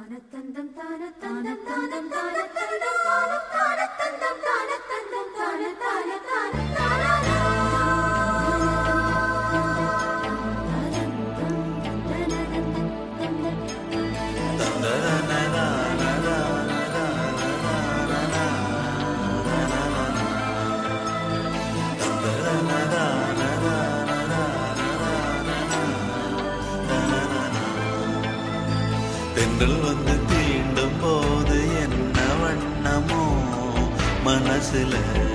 தானத்தந்தம் தானத்தந்தம் தானம் தானத்தந்தம் தானம் தானத்தந்தம் தானத்தந்தம் தான தான தான தென்றல் வந்து தீண்டும் போது என்ன வண்ணமோ மனசுல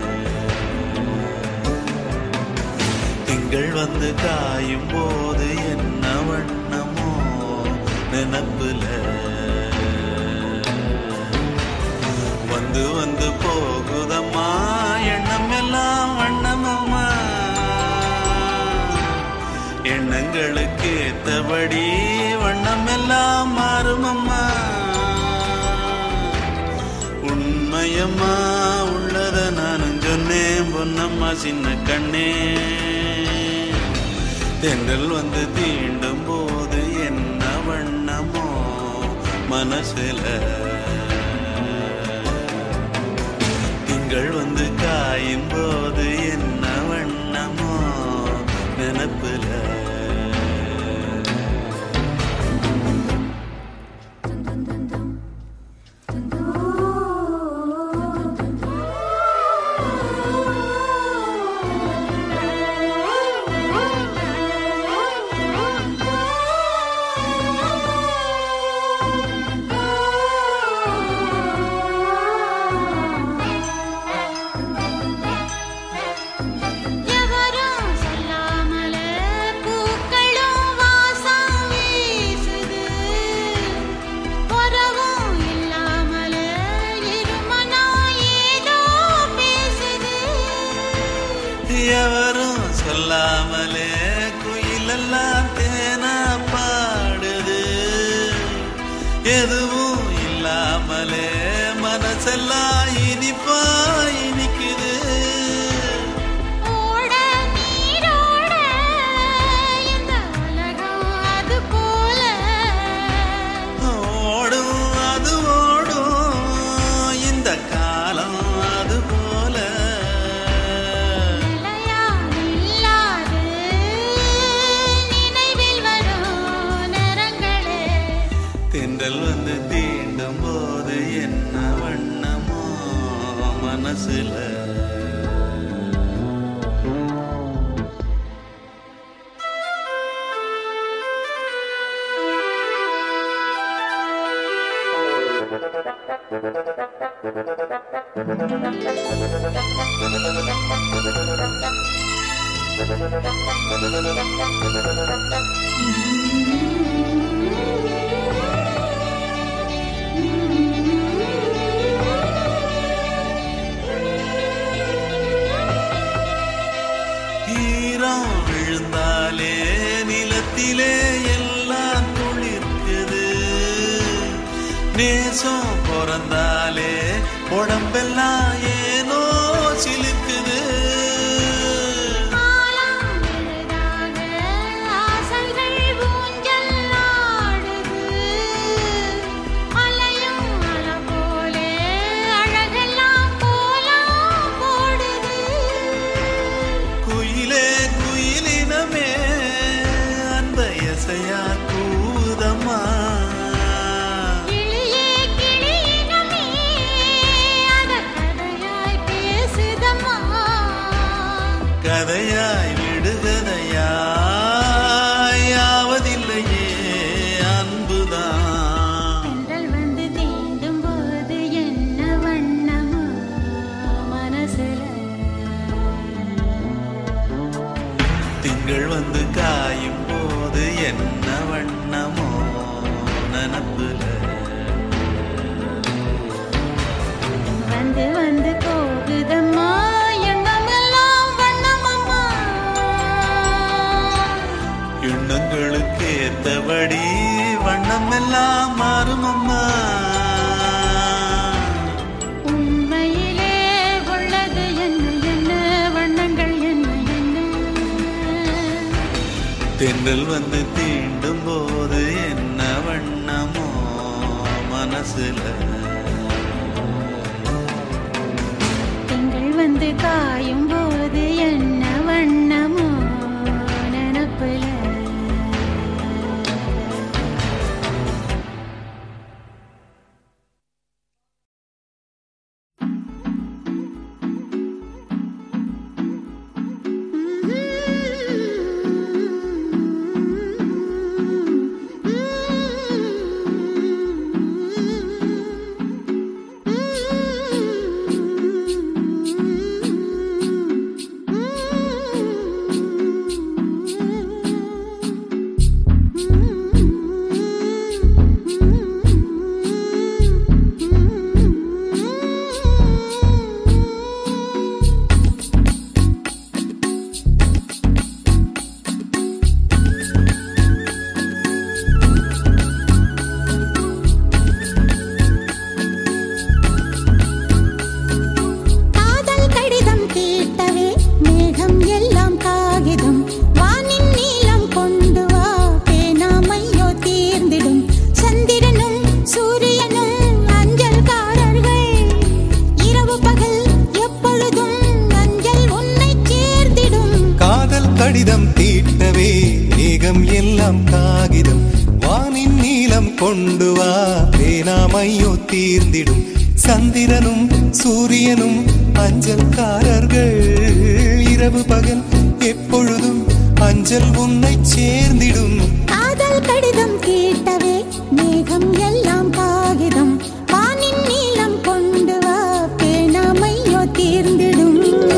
திங்கள் வந்து காயும் போது என்ன வண்ணமோ நினப்புல வந்து வந்து போகுதம்மா எண்ணம் எல்லாம் வண்ணமம்மா எண்ணங்களுக்கு ஏத்தபடி வண்ணம் எல்லாம் மாறுமம்மா உண்மையம்மா உள்ளத நானும் சொன்னேன் பொன்னம்மா சின்ன கண்ணே தென்றல் வந்து தீண்டும் போது என்ன வண்ணமோ மனசுல திங்கள் வந்து காயும் போது என்ன வண்ணமோ நினப்புல எவரும் சொல்லாமலே பூக்களும் வாசம் வீசுது உறவும் இல்லாமலே இருமனா ஏதோ பேசுது எவரும் சொல்லாமலே குயிலெல்லாம் தேனா பாடுது எதுவும் இல்லாமலே மனசெல்லாம் இனிப்பா இனிக்குது ஓட நீரோட இந்த உலகம் அது போல ஓடும் அது ஓடும் இந்த காலம் அது போல நிலையா நில்லாது நினைவில் வரும் நிறங்களே தென்றல் வந்து தீண்டும் போது என்ன வண்ணமோ மனசுல ஈரம் விழுந்தாலே நிலத்திலே எல்லாம் துளிர்க்குது நேசம் பிறந்தாலே உடம்பெல்லாம் ஏனோ சிலிர்க்குது ஆலம் எழுதாக ஆசைகள் ஊஞ்சல் ஆடுது அலையும் அலை போலே அழகெல்லாம் கோலம் போடுது குயிலே குயிலினமே அன்ப எசையா கூதம்மா கிளியே கிளியினமே அத கதையாய் பேசுதம்மா கதையாய் விடுகதையாய் யாவதில்லையே அன்புதான் தென்றல் வந்து தீண்டும் போது என்ன வண்ணமோ மனசுல திங்கள் வந்து காயும் போது என்ன வண்ணமோ நனப்புல வந்து வந்து போகுதம்மா எண்ணமெல்லாம் வண்ணமம்மா எண்ணங்களுக்கு ஏத்தபடி வண்ணம் எல்லாம் மாறுமம்மா உண்மையிலே உள்ளது என்ன என்ன வண்ணங்கள் என்ன என்ன தென்றல் வந்து தீண்டும் போது என்ன வண்ணமோ மனசுல திங்கள் வந்து காயும் போது என்ன வண்ணமோ நினப்புல காதல் கடிதம் தீட்டவே மேகம் எல்லாம் காகிதம் வானின் நீளம் கொண்டு வா பேனாமையோ தீர்ந்திடும் சந்திரனும் சூரியனும் அஞ்சல்காரர்கள் இரவு பகல் எப்பொழுதும் அஞ்சல் உன்னை சேர்ந்திடும் காதல் கடிதம் தீட்டவே மேகம் எல்லாம் காகிதம் வானின் நீளம் கொண்டு வா பேனாமையோ தீர்ந்திடும் சந்திரனும் சூரியனும் அஞ்சல்காரர்கள் இரவு பகல் எப்பொழுதும் அஞ்சல் உன்னை சேர்ந்திடும் காதல் கடிதம் கேட்டவே மேகம் எல்லாம் காகிதம் வானின் நீளம் கொண்டு வா பேனாமையோ தீர்ந்திடும்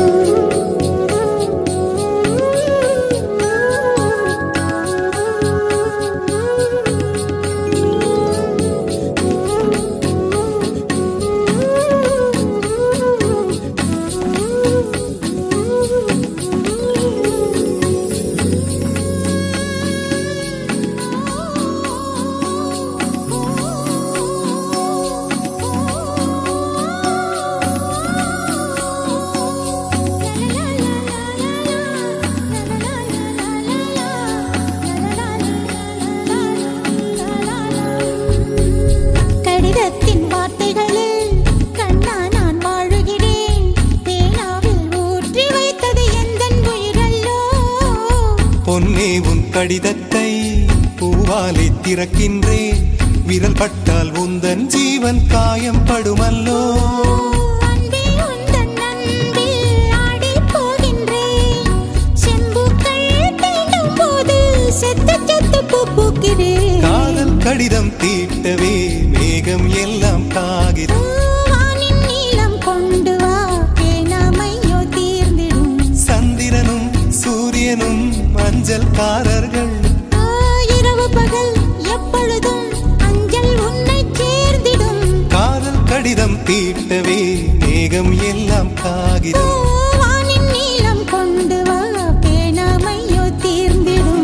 கடிதத்தின் வார்த்தைகளில் கண்ணா நான் வாழுகிறேன் பேனாவில் ஊற்றி வைத்தது எந்தன் உயிரல்லோ பொன்னே உன் கடிதத்தை பூவாலை திறக்கின்றேன் விரல் பட்டால் உந்தன் ஜீவன் காயம் படுமல்லோ அன்பே உந்தன் அன்பில் ஆடிப் போகின்றேன். செம்புக்கள் தீண்டும் போது செத்து செத்து பூ பூக்கிறேன். காதல் கடிதம் தீட்டவே மேகம் எல்லாம் காகிதம் வானின் நீளம் கொண்டு வா பேனாமையோ தீர்ந்திடும் சந்திரனும் சூரியனும் மஞ்சள்காரர்கள் ஆ, இரவு பகல் எப்பொழுதும் அஞ்சல் உன்னை சேர்ந்திடும் காதல் கடிதம் தீட்டவே மேகம் எல்லாம் ஓ, காகிதம் வானின் நீளம் கொண்டு வா பேனாமையோ தீர்ந்திடும்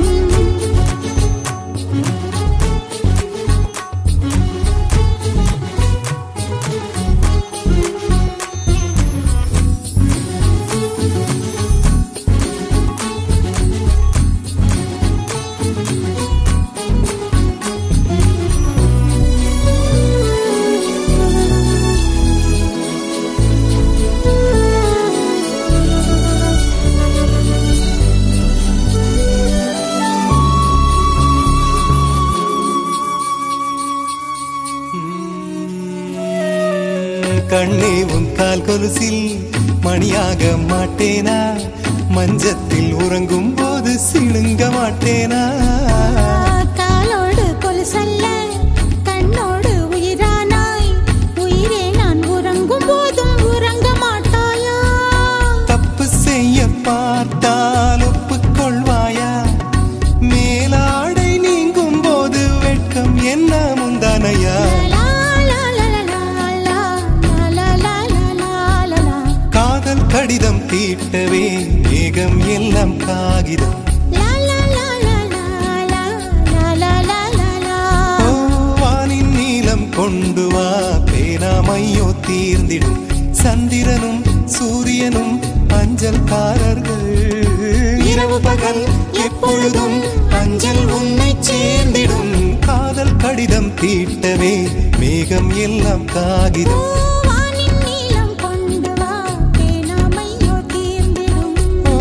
கண்ணே உன் கால் கொலுசில் மணியாக மாட்டேனா மஞ்சத்தில் உறங்கும் போது சிணுங்க மாட்டேனா காலோடு கொலுசல்ல கண்ணோடு உயிரானாய் உயிரே நான் உறங்கும் போதும் உறங்க மாட்டாயா தப்பு செய்ய பார்த்தால் ஒப்புக்கொள்வாயா மேலாடை நீங்கும் போது வெட்கம் என்ன முந்தானையா லா, லா, லா, லா, லா, லா, லா, லா, லா, லா, லா, லா. காதல் கடிதம் தீட்டவே மேகம் எல்லாம் காகிதம் லா, லா, லா, லா, லா, லா, லா, லா, லா, லா, லா. ஓ, வானின் நீளம் கொண்டு வா பேனாமையோ தீர்ந்திடும் சந்திரனும் சூரியனும் அஞ்சல்காரர்கள் இரவு பகல் எப்பொழுதும் அஞ்சல் உன்னை சேர்ந்திடும் காதல் கடிதம் தீட்டவே மேகம் எல்லாம் காகிதம் வானின் நீலம் கொண்டு வா பேனாமையோ தீர்ந்திடும்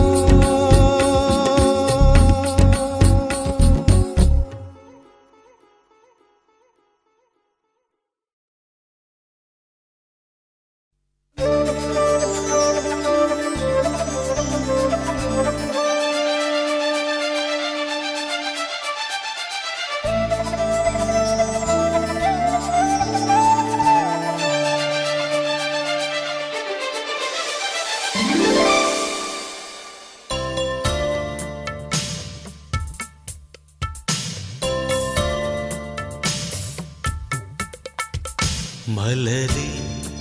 மலரே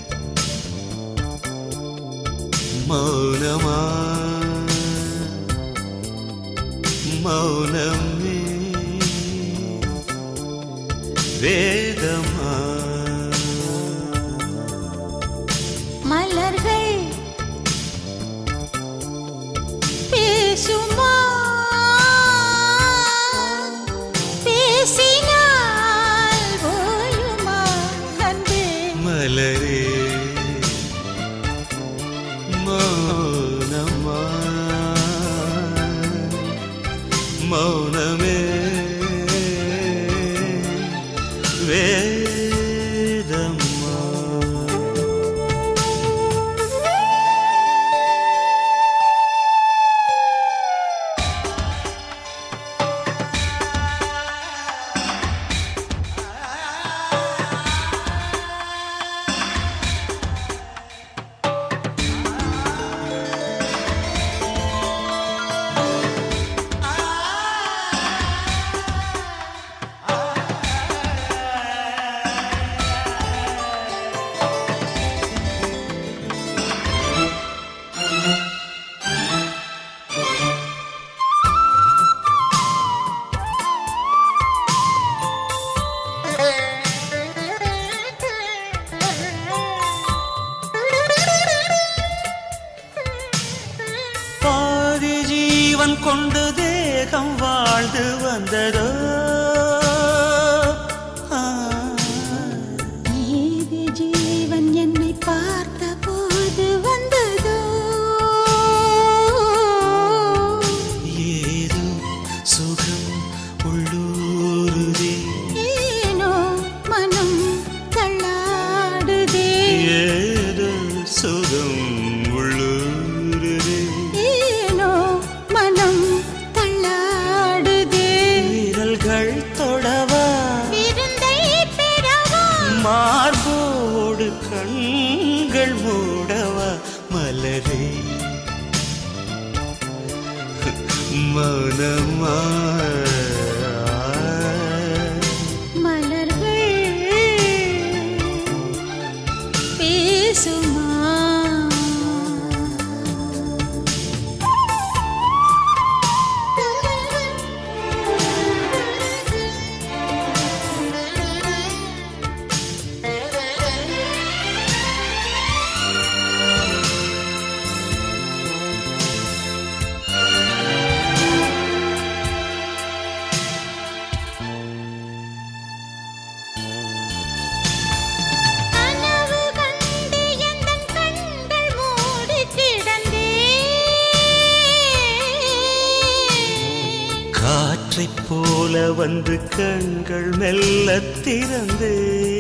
மௌனமா மௌனமே வேதமா மலர்கள் பேசுமா பேசினால் ஓயுமா அன்பே மலரே மௌனமா மௌனமே வேதமா பாதி ஜீவன் கொண்டு தேகம் வாழ்ந்து வந்ததோ ஆ, நீதி ஜீவன் என்னை பார்த்த போது வந்ததோ ஏதோ சுகம் உள்ளூருதே ஏனோ மனம் தள்ளாடுதே ஏதோ சுகம் உள்ளூருதே ஏனோ மனம் தள்ளாடுதே விரல்கள் தொடவா விருந்தை பெறவா மார்போடு கண்கள் மூடவா மலரே மனமா மலர்கள் பேசுமா கனவு கண்டு எந்தன் கண்கள் மூடி கிடந்தேன் காற்றைப் போல வந்து கண்கள் மெல்ல திறந்தே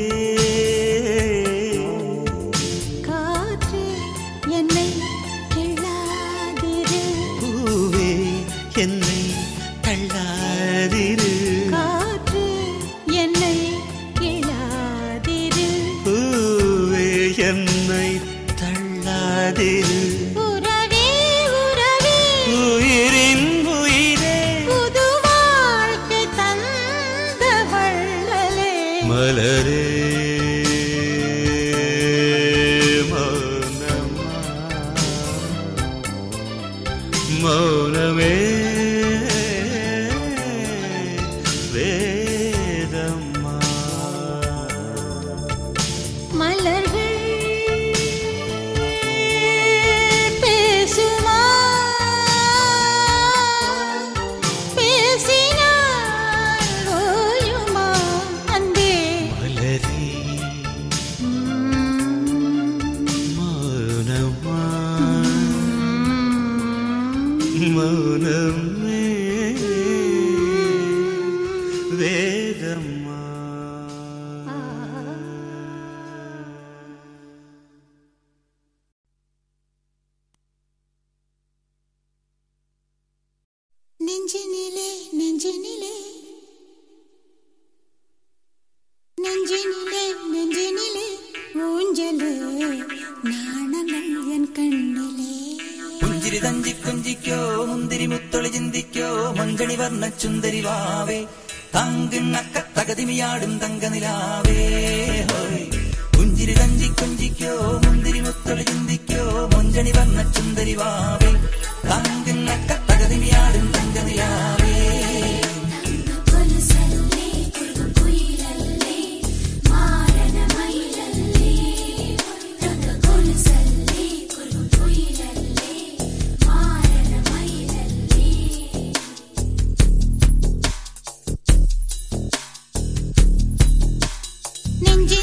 காற்று என்னை கிள்ளாதிரு பூவே என்னை தள்ளாதிரு காற்று என்னை கிள்ளாதிரு பூவே என்னை தள்ளாதிரு உறவே உறவே உயிரின் உயிரே புது வாழ்க்கை தந்த வள்ளலே மலரே மௌனமா மௌனமே வேதம்மா மலர்கள் பேசுமா பேசினால் ஓயுமா ஊஞ்சலே നാണങ്ങൾ എൻ കണ്ണിലേ പുഞ്ചിരി തഞ്ചി കുഞ്ചിക്കോ മുന്തിരി മുത്തൊളി ചിന്തിക്കോ മഞ്ചണി വർണ്ണ ചുന്ദരി വാവേ തങ്കിണ്ണക്ക തകതിമിയാടും തങ്കനിലാവേ ഹോയ് പുഞ്ചിരി തഞ്ചി കുഞ്ചിക്കോ മുന്തിരി മുത്തൊളി ചിന്തിക്കോ മഞ്ചണി വർണ്ണ ചുന്ദരി വാവേ തങ്കിണ്ണക്ക തകതിമിയാടും തങ്കനിലാവേ നെഞ്ചിൽ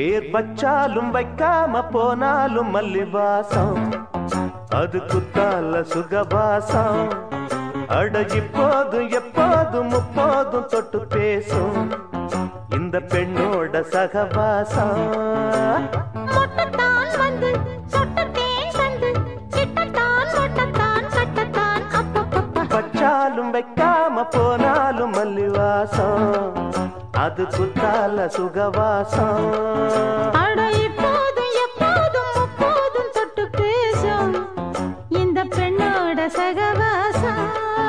பேர் வச்சாலும் வைக்காம போனாலும் மல்லிவாசம் அது குத்தால சுகவாசம் அட இப்போதும் எப்போதும் முப்போதும் தொட்டு பேசும் இந்த பெண்ணோட சகவாசம் மொட்டத்தான் வந்து சொட்டத்தேன் தந்து சிட்டத்தான் மொட்டத்தான் சட்டத்தான் அப்பப்பப்பா வச்சாலும் வைக்காம போனாலும் மல்லிவாசம் அது குத்தால சுகவாசம் அட இப்போதும் எப்போதும் முப்போதும் தொட்டு பேசும் இந்த பெண்ணோட சகவாசம்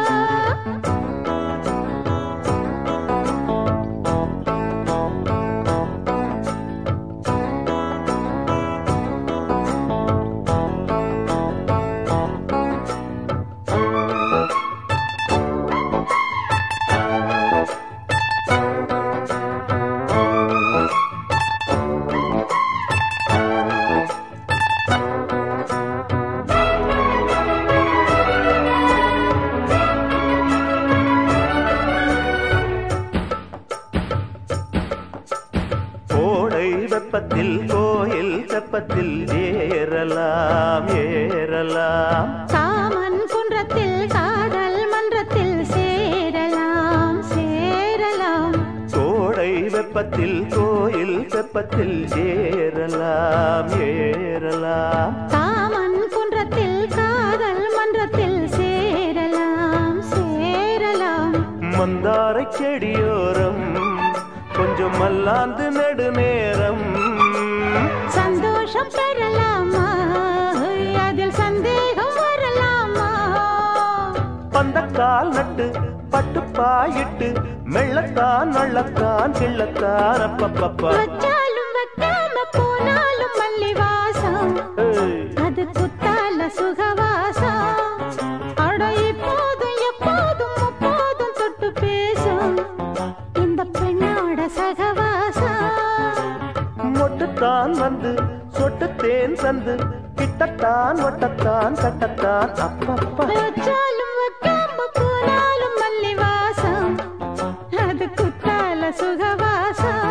கோடை வெப்பத்தில் கோயில் தெப்பத்தில் ஏறலாம் ஏறலாம் காமன் குன்றத்தில் காதல் மன்றத்தில் சேரலாம் சேரலாம் கோடை வெப்பத்தில் கோயில் தெப்பத்தில் ஏறலாம் ஏறலாம் காமன் குன்றத்தில் காதல் மன்றத்தில் சேரலாம் சேரலாம் மந்தாரை செடியோரம் கொஞ்சம் மல்லாந்து நெடுநேரம் சந்தோஷம் பெறலாமா அதில் சந்தேகம் வரலாமா பந்தக்கால் நட்டு பட்டுப்பாயிட்டு மெள்ளத்தான் நள்ளத்தான் கிள்ளத்தான் அப்பப்பப்பா வச்சாலும் வைக்காம போனாலும் மல்லி வாசம் ஏய். அது குத்தால சுகவாசம் அட இப்போதும் எப்போதும் முப்போதும் தொட்டு பேசும் இந்த பெண்ணோட சகவாசம் மொட்டுத்தான் வந்து சொட்டுத்தேன் தந்து கிட்டத்தான் ஒட்டத்தான் கட்டத்தான் அப்பப்பா வச்சாலும் வைக்காம போனாலும் மல்லி வாசம் அது குத்தால சுகவாசம்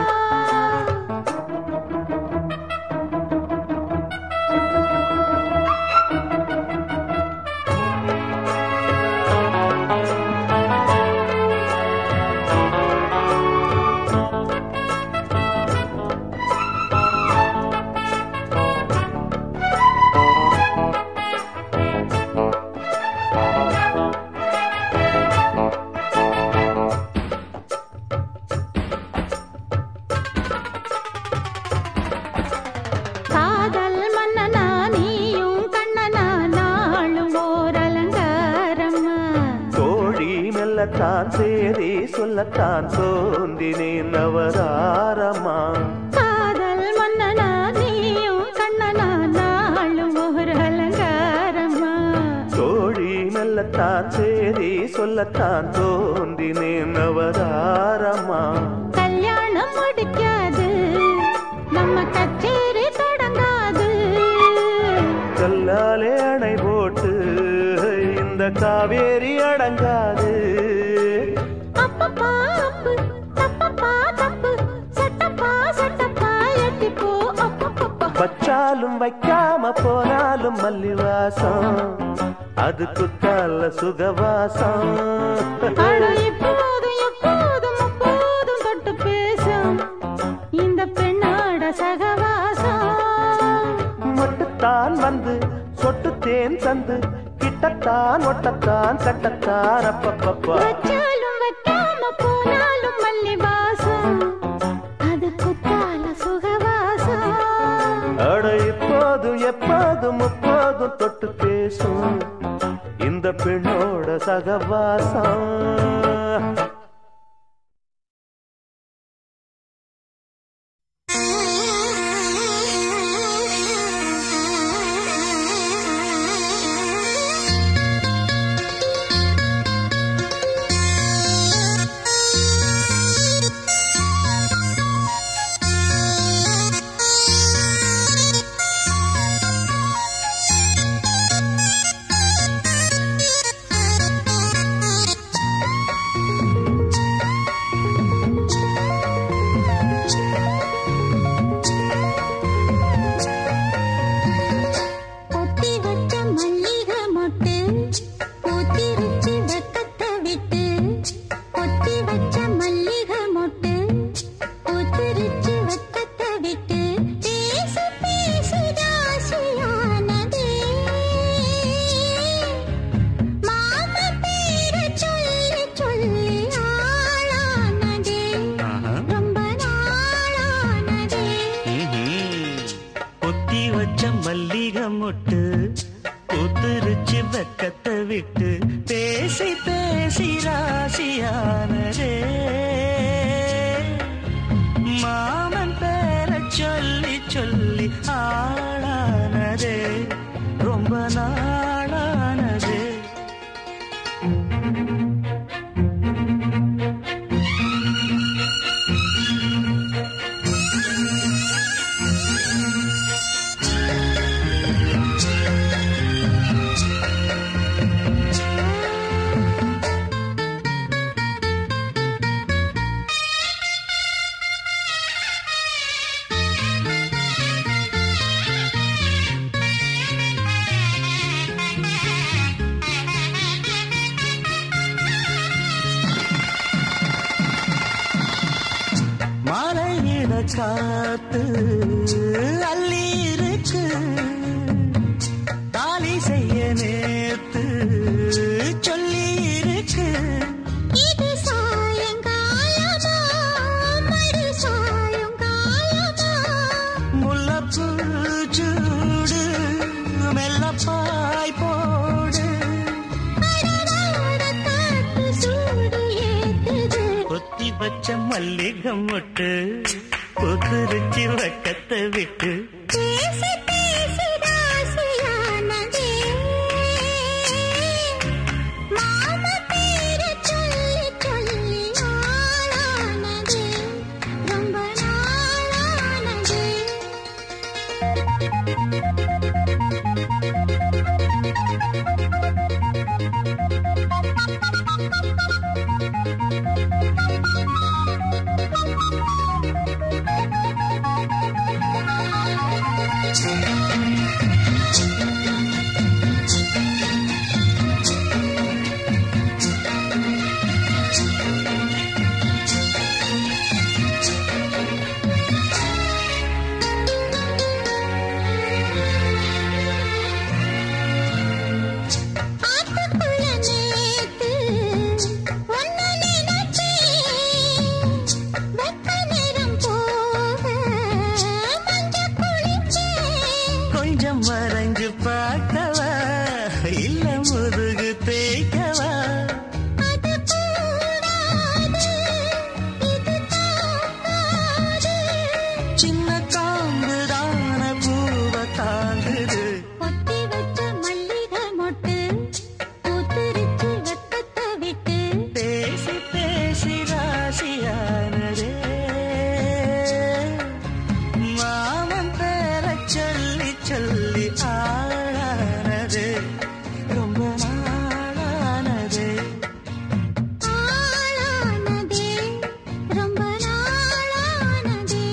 காதல் மன்னனா நீயும் கண்ணனா நாளும் ஓர் அலங்காரம்மா தோழி மெல்லத்தான் சேரி சொல்லத்தான் தோன்றினேன் அவதாரமா காதல் மன்னனா நீயும் கண்ணனா நாளும் ஓர் அலங்காரம்மா தோழி மெல்லத்தான் சேரி சொல்லத்தான் தோன்றினேன் அவதாரமா கல்யாணம் முடிக்காது நம்ம கச்சேரி தொடங்காது கல்லாலே அணை போட்டு இந்த காவேரி அடங்காது அப்பப்பா அப்பு தப்பப்பா தப்பு சட்டப்பா சட்டப்பா எட்டிப்போ அப்பப்பப்பா வச்சாலும் வைக்காம போனாலும் மல்லிவாசம் அது குத்தால சுகவாசம் அட இப்போதும் எப்போதும் அப்போதும் தொட்டு பேசும் இந்த பெண்ணோட சகவாசம் மட்டுத்தான் வந்து சொட்டுத்தேன் தந்து கிட்டத்தான் ஒட்டத்தான் கட்டத்தான் அப்பப்பப்பா வச்சாலும் வைக்காம போனாலும் மல்லி வாசம் அது குத்தால சுகவாசம் அட இப்போதும் எப்போதும் முப்போதும் தொட்டு பேசும் இந்த பெண்ணோட சகவாசம் ஆ புத்துருச்சி வெக்கத்தை விட்டு பேசி பேசி ராசியானதே மாமன் பேர சொல்லி சொல்லி ஆளானதே ரொம்ப நாளானதே மலையில காத்து அள்ளி இருக்கு தாலி செய்ய நேத்து சொல்லி இருக்கு இது சாயங்காலமா மறு சாயங்காலமா முல்லப்பூ சூடு மெல்லப்பாய் போடு அடவாட காத்து சூடு ஏத்துது கொத்தி வச்ச மல்லிகை மொட்டு புதுருச்சி வக்கத்தை விட்டு பேசி பேசி ராசியானதே மாம பேர சொல்லி சொல்லி ஆளானதே ரொம்ப நாளானதே ஆத்துக்குள்ள நேத்து ஒன்னு நினைச்சேன் வெக்க நேரம் போக மஞ்ச குளிச்சேன் கொஞ்சம் வரைஞ்சு பார்க்கவா இல்ல முதுகு தேய்க்கவா அது கூடாது இது தாங்காது சின்ன காம்பு தான பூவ தாங்குது பொத்தி வச்ச மல்லிகை மொட்டு பூத்துருச்சு வெக்கத்தை விட்டு பேசி பேசி ராசியானதே மாமன் பேர சொல்லி சொல்லி ஆளானது ரொம்ப நாளானது ஆளானதே ரொம்ப நாளானதே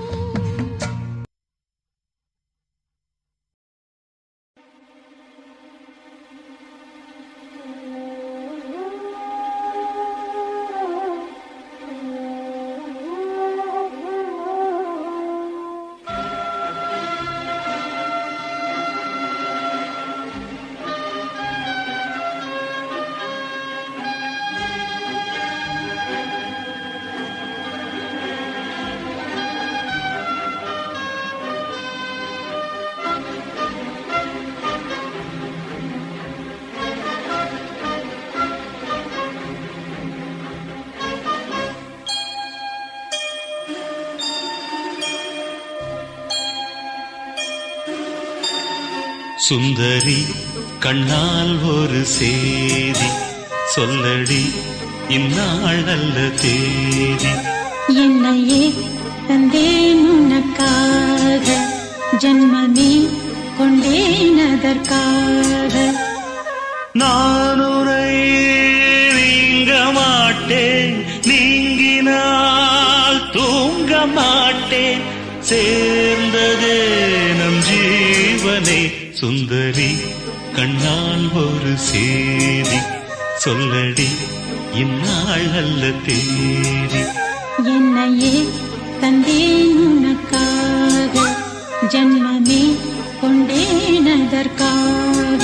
சுந்தரி கண்ணால் ஒரு சேதி சொல்லடி இந்நாள் நல்ல தேதி என்னையே தந்தேன் உனக்காக ஜன்மமே கொண்டேன் அதற்காக நான் உரை நீங்க மாட்டேன் நீங்கினால் தூங்க மாட்டேன் சேர்ந்ததே நம் ஜீவனை சுந்தரி கண்ணால் ஒரு சேதி சொல்லடி இந்நாள் அல்ல தேதி என்னையே தந்தேன் உனக்காக ஜன்மமே கொண்டேன் அதற்காக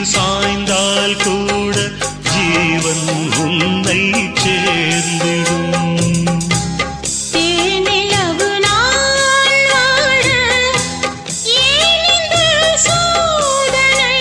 சாய்ந்தால் கூட ஜீவன் உன்னை சேர்ந்திடும் தேனிலவு நான் வாழ ஏன் இந்த சோதனை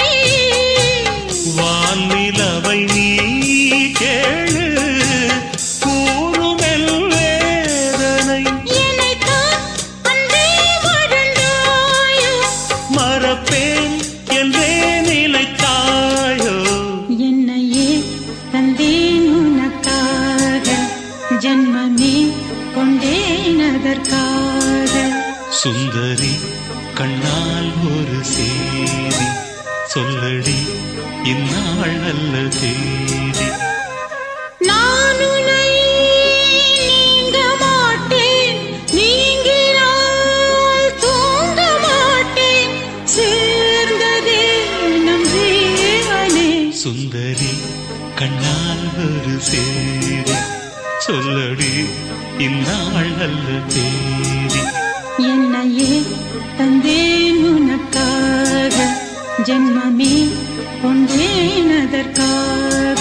வான்நிலவை நீ கேளு கூறுமெல் வேதனை என்னைத்தான் அன்பே மறந்தாயோ மறப்பேன் என்றே நினைத்தாயோ என்னையே தந்தேன் உனக்காக ஜன்மமே கொண்டேன் அதற்காக சுந்தரி கண்ணால் ஒரு சேதி சொல்லடி இந்நாள் நல்ல தேதி நான் உன்னை நீங்க மாட்டேன் நீங்கினால் தூங்க மாட்டேன் சேர்ந்ததே நம் ஜீவனே சுந்தரி கண்ணால் ஒரு சேதி சொல்லடி இந்நாள் நல்ல தேதி என்னையே தந்தேன் உனக்காக ஜென்மமே கொண்டேன் அதற்காக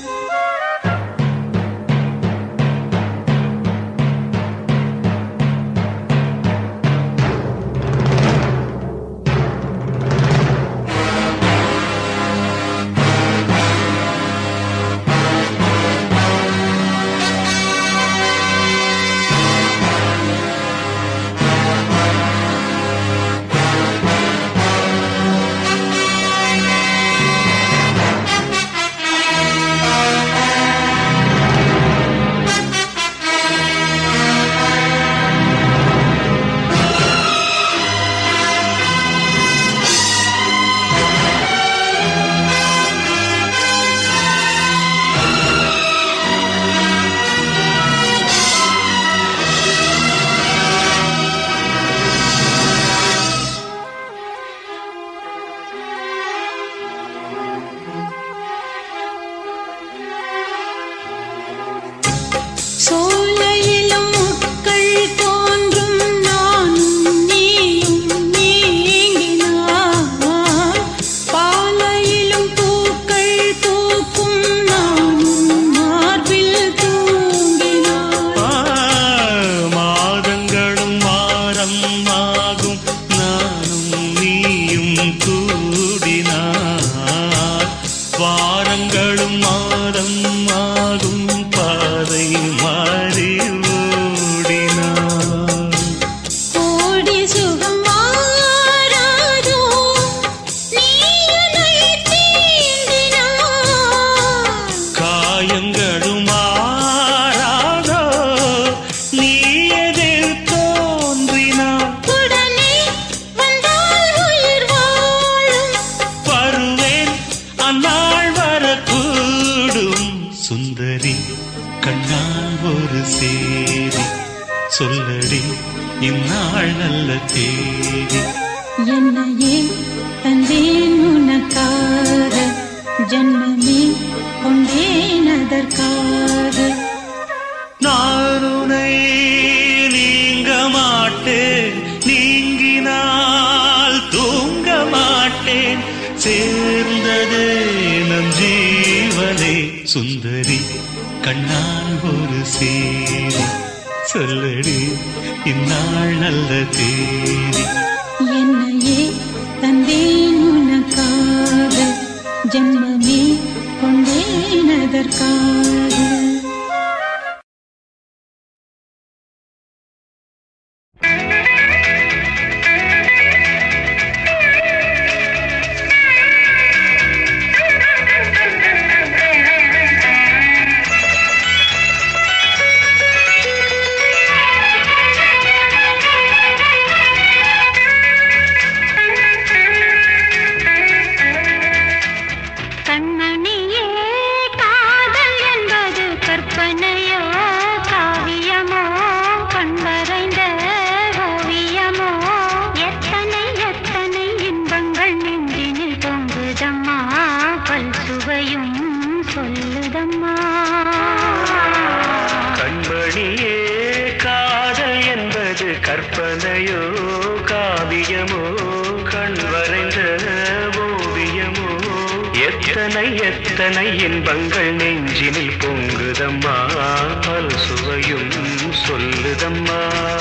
சோலையிலும் முட்கள் தோன்றும் நானும் நீயும் நீங்கினார் பாலையிலும் பூக்கள் பூக்கும் நானும் மார்பில் தூங்கினார் ஆ, மாதங்களும் வாரம் ஆகும் நானும் நீயும் கூடினார் வாரங்களும் மாதம் ஆகும் பாதை மாறி ஓடினார் கோடி சுகம் மாறாதோ நீ என்னை தீண்டினார் காயங்களும் மாறாதோ நீ எதிர் தோன்றினார் உடனே வந்தால் உயிர் வாழும் வருவேன் அந்நாள் வரக்கூடும் சுந்தரி கண்ணால் ஒரு சேதி சொல்லடி இந்நாள் நல்ல தேதி என்னையே தந்தேன் உனக்காக ஜன்மமே கொண்டேன் அதற்காக நான் உனை நீங்க மாட்டேன் நீங்கினால் தூங்க மாட்டேன் சேர்ந்தது நம் ஜீவனே சுந்தரி கண்ணால் ஒரு சேரி சொல்லடி இந்நாள் நல்ல தேதி என்னையே தந்தேன் உனக்காக ஜன்மமே கொண்டேன் அதற்காக கண்மணியே காதல் என்பது எத்தனை எத்தனை இன்பங்கள் நெஞ்சினில் பொங்குதம்மா பல் சுவையும் சொல்லுதம்மா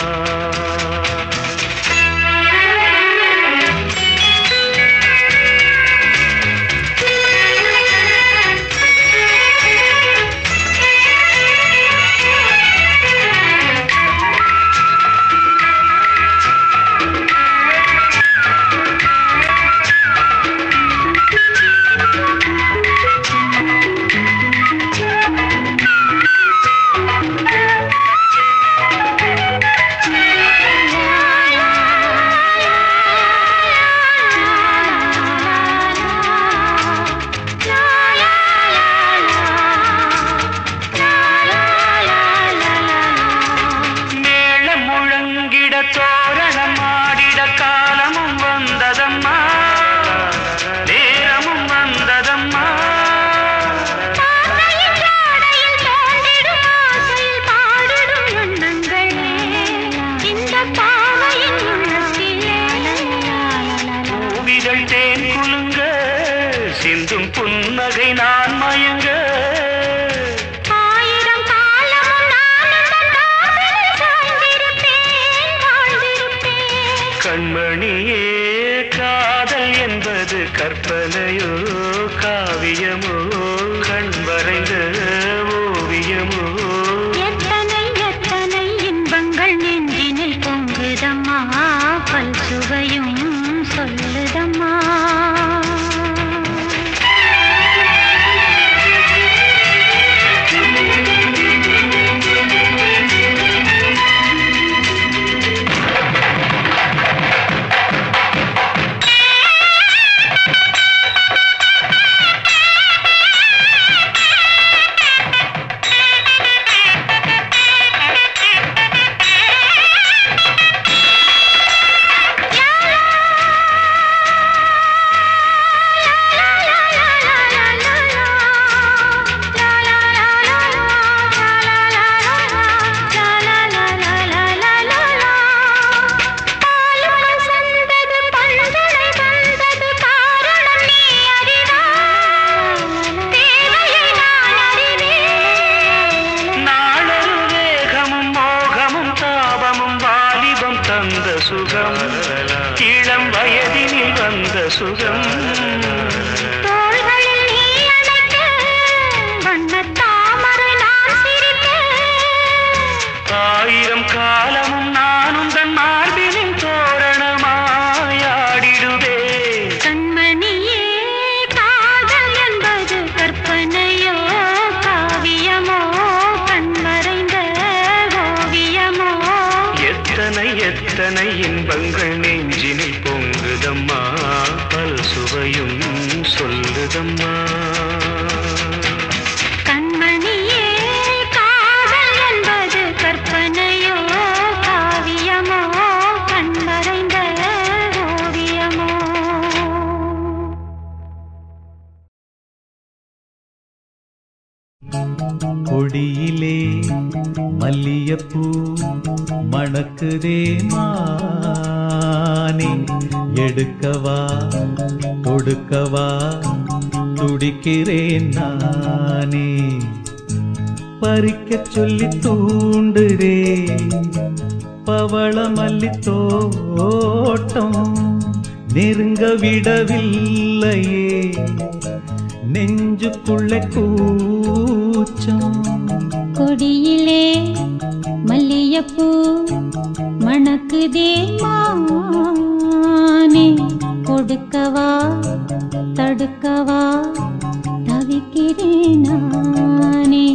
மேளம் முழங்கிட தோரணம் ஆடிட காலமும் வந்ததம்மா நேரமும் வந்ததம்மா பூவிதழ் தேன் குலுங்க சிந்தும் புன்னகை நான் மயங்க கண்மணியே காதல் என்பது கற்பனையோ காவியமோ கண் வரைந்த ஓவியமோ பல் சுவையும் சொல்லுதம்மா நாளொரு வேகமும் மோகமும் தாபமும் வாலிபம் தந்த சுகம் இளம் வயதினில் வந்த சுகம் தோள்களில் நீ அணைக்க, வண்ணத் தாமரை நான் சிரிக்க. ஆயிரம் காலமும் நானும் தன் மார்பினின் தோரணமாயாடிடுவே கண்மணியே, காதல் என்பது கற்பனையோ, காவியமோ, கண்மறைந்த ஓவியமோ. எத்தனை எத்தனை இன்பங்கள் நெஞ்சினில் பொங்குதம்மா பல் சுவையும் சொல்லுதம்மா கண்மணியே, காதல் என்பது கற்பனையோ, காவியமோ, கண்மறைந்த ஓவியமோ கொடியிலே மல்லியப்பூ மணக்குதே மானே எடுக்கவா கொடுக்கவா துடிக்கிறேன் நானே பறிக்கச் சொல்லி தூண்டுதே பவள மல்லி தோட்டம் நெருங்க விடவில்லையே நெஞ்சுக்குள்ளே கூச்சம் கொடியிலே மல்லியப்பூ மணக்குதே மானே கொடுக்கவா தடுக்கவா தவிக்கிறேன் நானே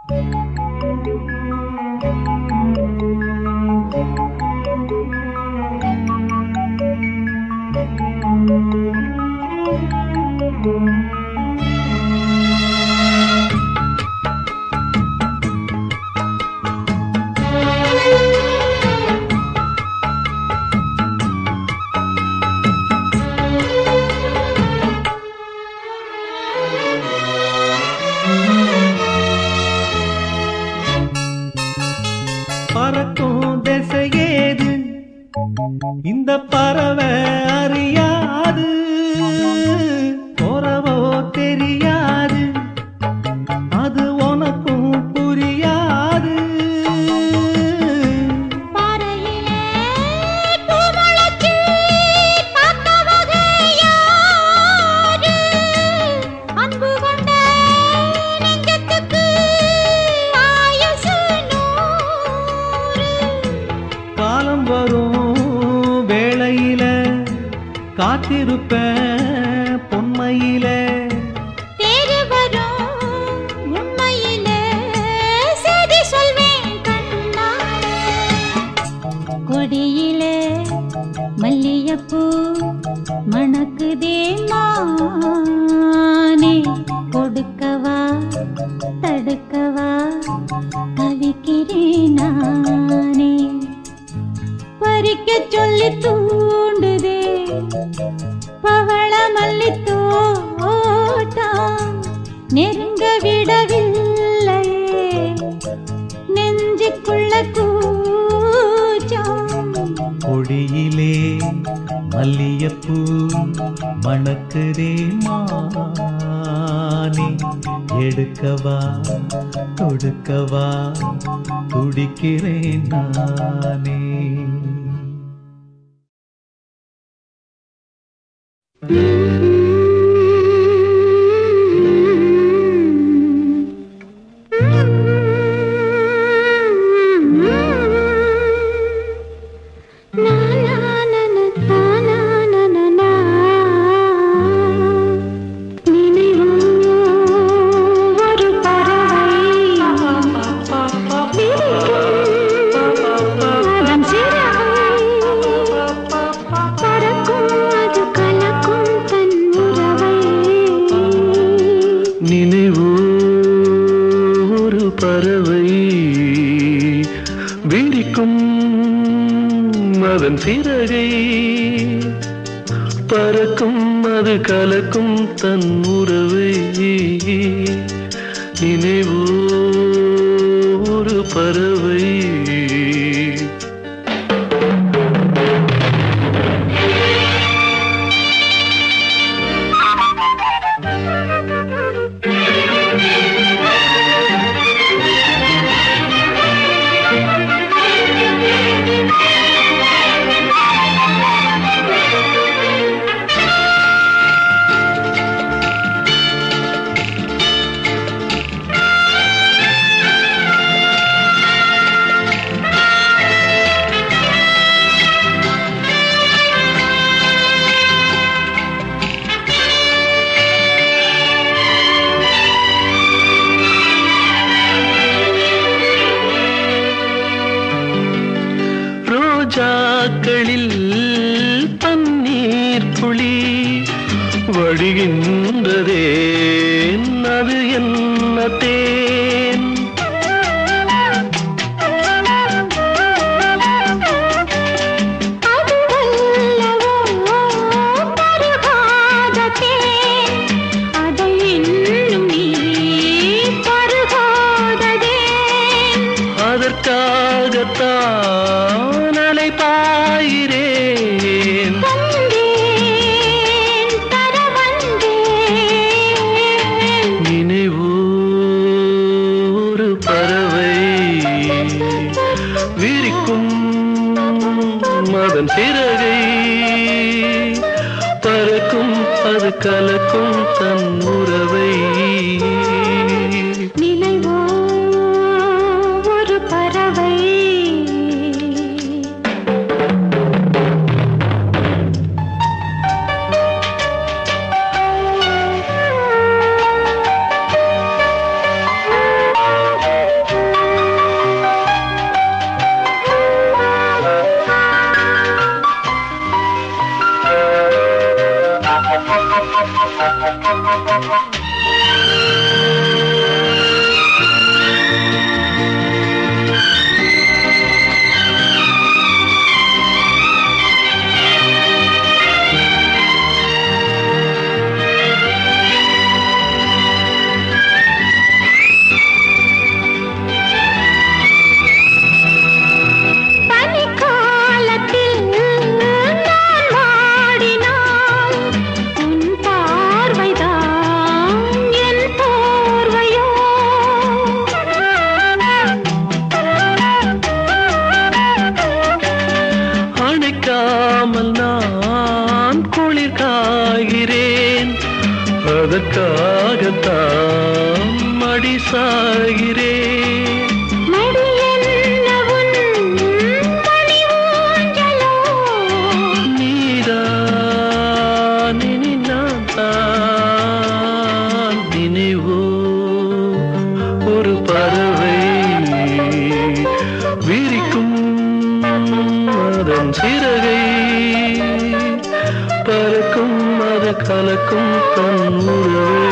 பறக்கும் திசையேது இந்த பறவை அறியாது போறவோ தெரியாது அது உனக்கும் புரியாது பாறையிலே பூமுளைச்சு பார்த்தவக யாரு? அன்பு கொண்ட நெஞ்சத்துக்கு ஆயுசு நூறு. காலம் வரும் வேளையில காத்திருப்பேன் பொன்மையில தேடி வரும் உண்மையிலே செய்தி சொல்வேன் கண்ணாலே. கொடியிலே மல்லியப்பூ மணக்குதே மானே கொடுக்கவா தடுக்கவா தவிக்கிறேன் நானே பறிக்க சொல்லி தூண்டுதே பவள மல்லி தோட்டம் நெருங்க விடவில்லையே நெஞ்சுக்குள்ள கூச்சம் கொடியிலே மல்லியப்பூ மணக்குதே மானே எடுக்கவா தொடுக்கவா துடிக்கிறேன் நானே நினைவோ ஒரு பறவை விரிக்கும் அதன் சிறகை பறக்கும் அது கலக்கும் தன் உறவை நினைவோ ஒரு பறவை ரோஜாக்களில் பன்னீர் துளி வழிகின்றதே அது என்ன தேன் அதற்காகத்தான் அலை பாயிரேன் நினைவோ ஒரு பறவை விரிக்கும் அதன் சிறகை பறக்கும் அது கலக்கும் தன் உறவை நினைவோ ஒரு பறவை வருகிறேன் நீதான் இனி நான் தான் நினைவோ ஒரு பறவை விரிக்கும் அதன் சிறகை பறக்கும் அது கலக்கும் தன் உறவை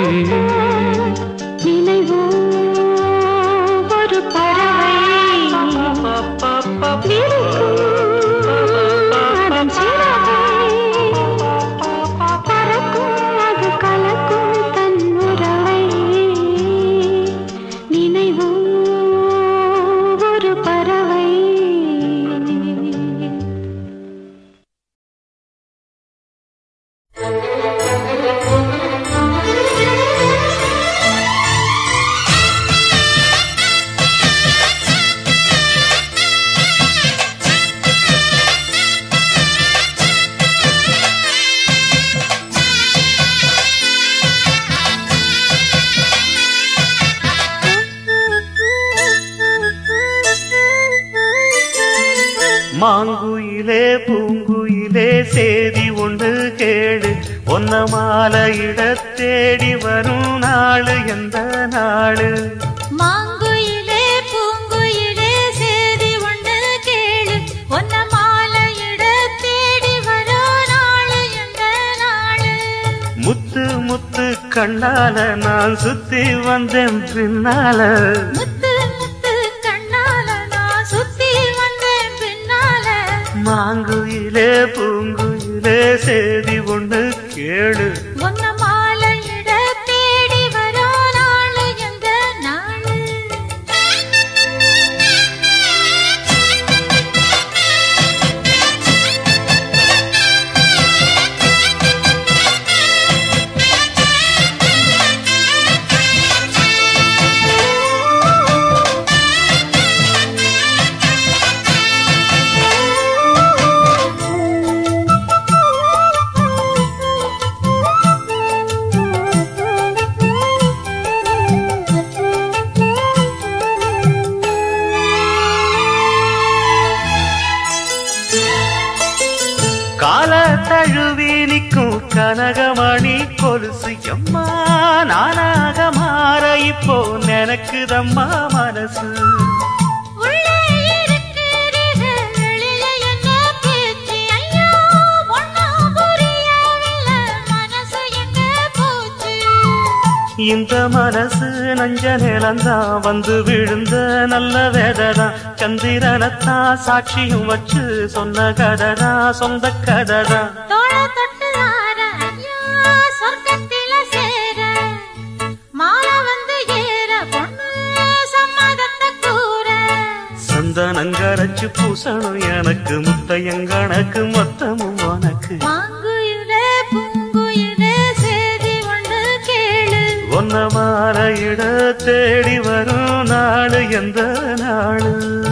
நினைவோ ஒரு பறவை அதன் சிறகை பறக்கும் அது கலக்கும் தன் உறவை நினைவோ ஒரு பறவை மாங்குயிலே பூங்குயிலே சேதி ஒன்று கேடு ஒன்ன மாலையிட தேடி வரும் நாளு எந்த நாளு மாங்குயிலே பூங்குயிலே சேதி ஒன்று கேளு ஒன்ன மாலையிட தேடி வரோ நாளு எந்த நாளு முத்து முத்து கண்ணால நான் சுத்தி வந்தேன் பின்னால முத்து முத்து கண்ணால நான் சுத்தி வந்தேன் பின்னால மாங்குயிலே பூங்குயிலே சேதி ஒன்று கேளு ஒன்ன மாலையிட தேடி வரோ நாளு எந்த நாளு கால தழுவி நிற்கும் கனகமணி கொலுசு எம்மா நானாக மாற இப்போ நினைக்குதம்மா மனசு உள்ளே இருக்கிறீர்கள் வெளியே என்ன பேச்சு ஐயோ ஒண்ணும் புரியவில்லை மனசு எங்க போச்சு இந்த மனசு நஞ்ச நிலந்தான் வந்து விழுந்த நல்ல வேததான் சந்திரனத்தான் சாட்சியும் வச்சு சொன்ன கததான் சொந்த கததான் தோள தொட்டு ஆற ஐயா சொர்க்கத்தில சேர மாலை வந்து ஏற பொண்ணு சம்மதத்தை கூற சந்தனங்கரைச்சு பூசணும் எனக்கு முத்தையங்கணக்கு மொத்தமும் உனக்கு மாங்குயிலே பூங்குயிலே சேதி ஒன்று கேளு ஒன்ன மாலையிட தேடி வரும் நாடு எந்த நாடு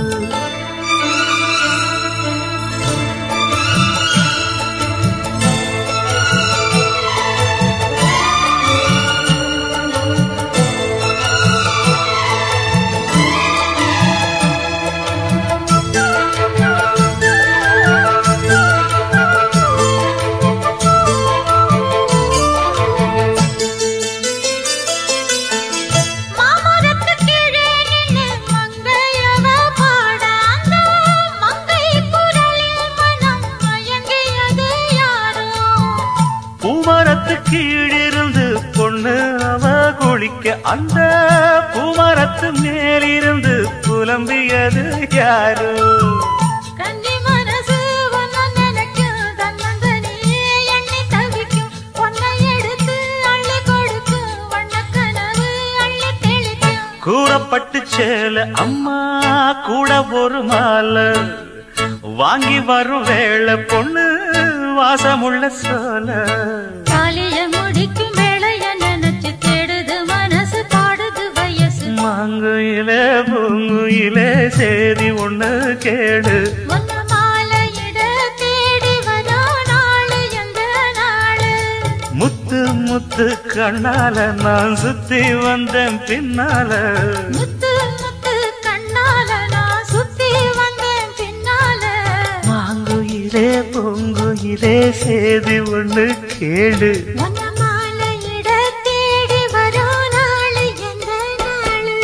மாமரத்து கீழே நின்னு மங்கையவ பாட அந்த மங்கை குரலில் மனம் மயங்கியது யாரோ பூமரத்து கீழிருந்து பொண்ணு அவ குளிக்க அந்த பூமரத்து மேலிருந்து புலம்பியது யாரு கன்னி மனசு ஒன்ன நினைக்கும் தன்னந்தனியே எண்ணி தவிக்கும் பொன்னை எடுத்து அள்ளி கொடுக்கும் வண்ணக்கனவு அள்ளி தெளிக்கும் கூறப்பட்டு சேல அம்மா கூட ஒரு மாலை வாங்கி வரும் வேளை பொண்ணு வாசமுள்ள சோல தாலிய முடிக்கும் வேளைய நினைச்சு தேடுது மனசு பாடுது வயசு மாங்குயிலே பூங்குயிலே சேதி ஒண்ணு கேடு ஒன்ன மாலையிட தேடி வரோ நாளு எந்த நாளு முத்து முத்து கண்ணால நான் சுத்தி வந்தேன் பின்னால முத்து முத்து கண்ணால நான் சுத்தி வந்தேன் பின்னால மாங்குயிலே பொங்குயிலே சேதி ஒண்ணு கேடு உன்ன மாலையிட தேடி வரும் நாளு எந்த நாளு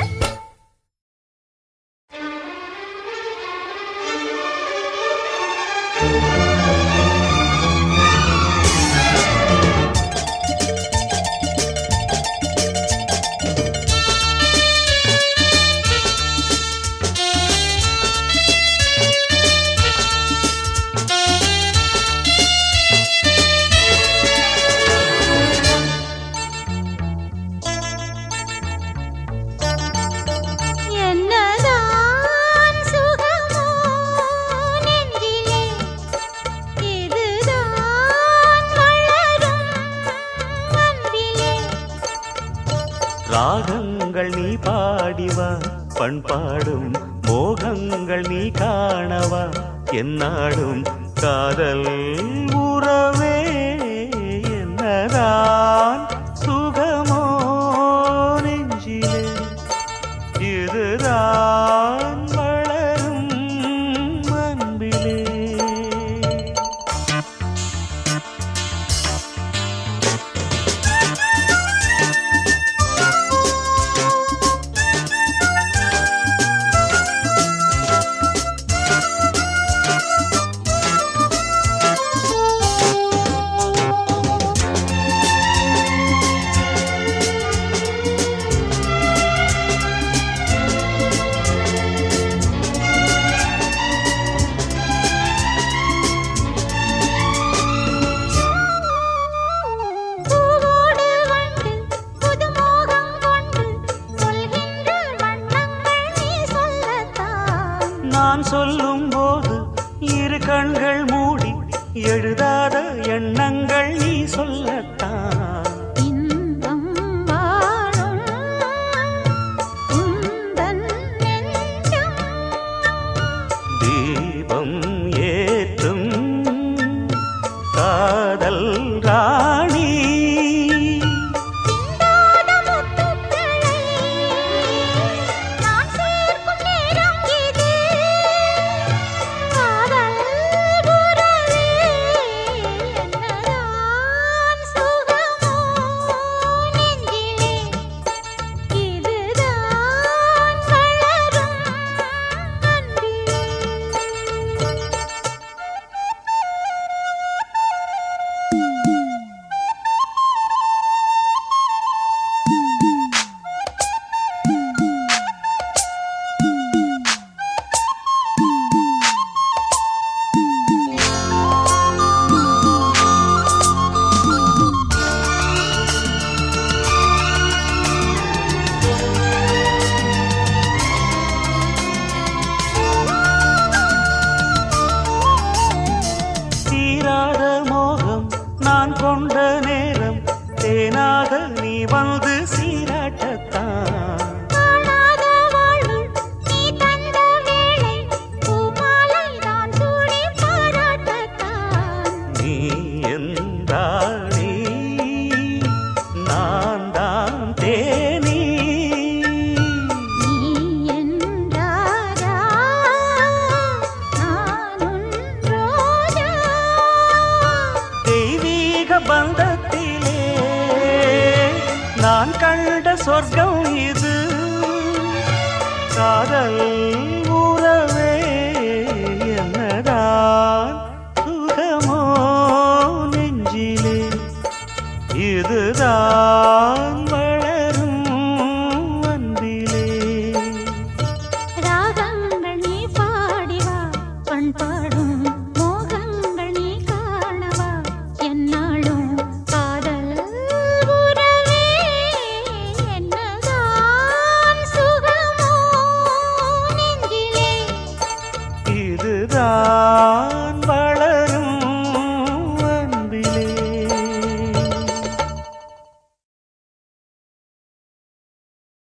என்னதான் சுகமோ நெஞ்சிலே இதுதான் வளரும் அன்பிலே ராகங்கள் நீ பாடிவா பண்பாடும் மோகங்கள் நீ காணவா என்னாடும் காதல் உறவே என்னதான் சுகமோ நெஞ்சிலே இதுதான் வளரும் அன்பிலே பூவோடு வண்டு புதுமோகம் கொண்டு சொல்கின்ற வண்ணங்கள் நீ சொல்லத்தான் நான் சொல்லும் போது இரு கண்கள் மூடி எழுதாத எண்ணங்கள் நீ சொல்லத்தான் இன்பம் வாழும் உந்தன் நெஞ்சம் தீபம் ஏற்றும் காதல் ராணி சிந்தாத முத்துக்களை நான் சேர்க்கும் நேரம் இது காதல் உறவே என்னதான் சுகமோ நெஞ்சிலே இதுதான் வளரும் அன்பிலே தீராத மோகம் நான் கொண்ட நேரம் தேனாக நீ வந்து சீராட்டத்தான் காணாத வாழ்வு நீ தந்த வேளை பூமாலை தான் சூடி பாராட்டத்தான் நீ என்றாணி நான் தான் தேனி நீ என்றாரா நான் உன் ரோஜா தெய்வீக பந்தத்திலே நான் கண்ட சொர்க்கம் இது காதல் உறவே என்னதான் சுகமோ நெஞ்சிலே இதுதான் வளரும் அன்பிலே ராகங்கள் நீ பாடிவா பண்பாடும் மோகங்கள் நீ காணவா என்னாலும் காதல் உறவே என்னதான் சுகமோ நெஞ்சிலே இதுதான்